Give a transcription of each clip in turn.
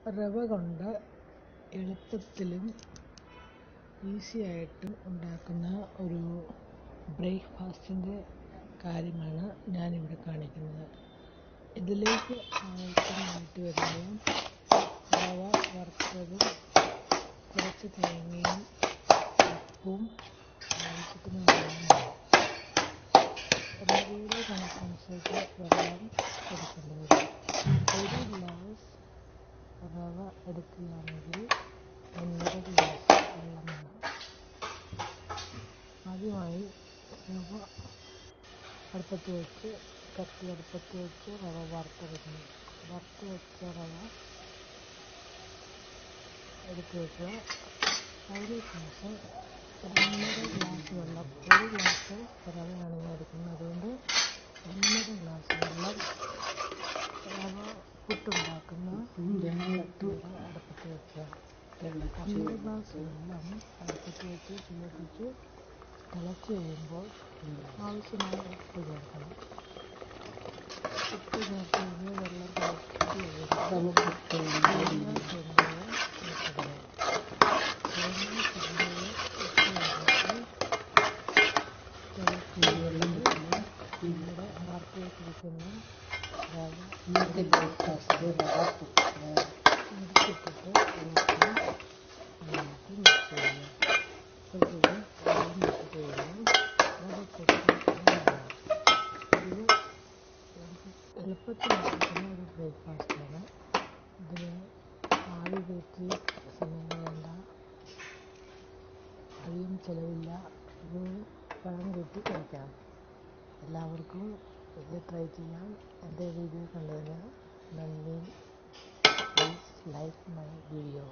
റവ കൊണ്ട് എളുപ്പത്തിലും ഈസിയായിട്ടും ഉണ്ടാക്കുന്ന ഒരു ബ്രേക്ക്ഫാസ്റ്റിൻ്റെ കാര്യമാണ് ഞാനിവിടെ കാണിക്കുന്നത് ഇതിലേക്ക് ആവശ്യമായിട്ട് വരുന്നത് റവ വറുത്തതും കുറച്ച് തേങ്ങയും ഉപ്പും ആവശ്യത്തിന് വെള്ളവുമാണ് റവയുടെ കണക്കനുസരിച്ച് വെള്ളം എടുക്കേണ്ടി വരും ഒരു ഗ്ലാസ് റവ എടുക്കുകയാണെങ്കിൽ ഒന്നര ഗ്ലാസ് വെള്ളം വേണം ആദ്യമായി റവ അടുപ്പത്ത് വെച്ച് കത്തി അടുപ്പത്ത് വെച്ച് റവ വറുത്തെടുക്കണം വറുത്ത് വെച്ച റവ എടുത്ത് വെക്കുക അതിന് ശേഷം ഒന്നര ഗ്ലാസ് വെള്ളം ഒരു ഗ്ലാസ് റവയാണ് ഞാൻ എടുക്കുന്നത് അതുകൊണ്ട് ഒന്നര ഗ്ലാസ് വെള്ളം റവ പുട്ടുണ്ടാക്കുന്ന ചട്ടിയുടെ അടുപ്പത്ത് വെക്കുക ഒന്നര ഗ്ലാസ് വെള്ളം അടുപ്പത്ത് വെച്ച് തിളപ്പിച്ച് തിളച്ച് കഴിയുമ്പോൾ ആവശ്യമായ ഉപ്പ് ചേർക്കണം ഉപ്പ് ചേർത്ത് കഴിഞ്ഞ് വെള്ളം തിളച്ച് കഴിയുമ്പോൾ തേങ്ങ ചെറുതായി ഇട്ടിടുക തേങ്ങ ചെറുതായി ഇട്ട് കഴിഞ്ഞിട്ട് തിളച്ച് നമ്മുടെ വറുത്ത് വെച്ചിരിക്കുന്ന റവ ഇന്നത്തെ ബ്രേക്ക്ഫാസ്റ്റ് റവ പുട്ട് മുറിച്ചിട്ടിട്ട് ഇളക്കി നന്നായിട്ട് മിക്സ് ചെയ്യുക അപ്പോഴത്തേക്കും വെള്ളം ഇട്ട് കഴിയുമ്പോൾ റവ പുട്ട് റെഡിയാവും ഇത് എളുപ്പത്തിൽ ഉണ്ടാക്കുന്ന ഒരു ബ്രേക്ക്ഫാസ്റ്റാണ് ഇതിന് ആവി കയറ്റി സമയം വേണ്ട അധികം ചിലവില്ല ഇത് പഴം കൂട്ടി കഴിക്കാം എല്ലാവർക്കും ഇത് ട്രൈ ചെയ്യാം എൻ്റെ വീഡിയോ കണ്ടതിന് നന്ദി പ്ലീസ് ലൈക്ക് മൈ വീഡിയോ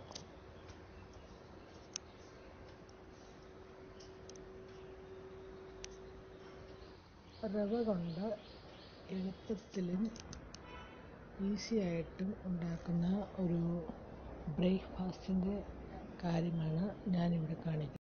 റവ കൊണ്ട് എളുപ്പത്തിലും ഈസിയായിട്ടും ഉണ്ടാക്കുന്ന ഒരു ബ്രേക്ക്ഫാസ്റ്റിൻ്റെ കാര്യമാണ് ഞാനിവിടെ കാണിക്കുന്നത്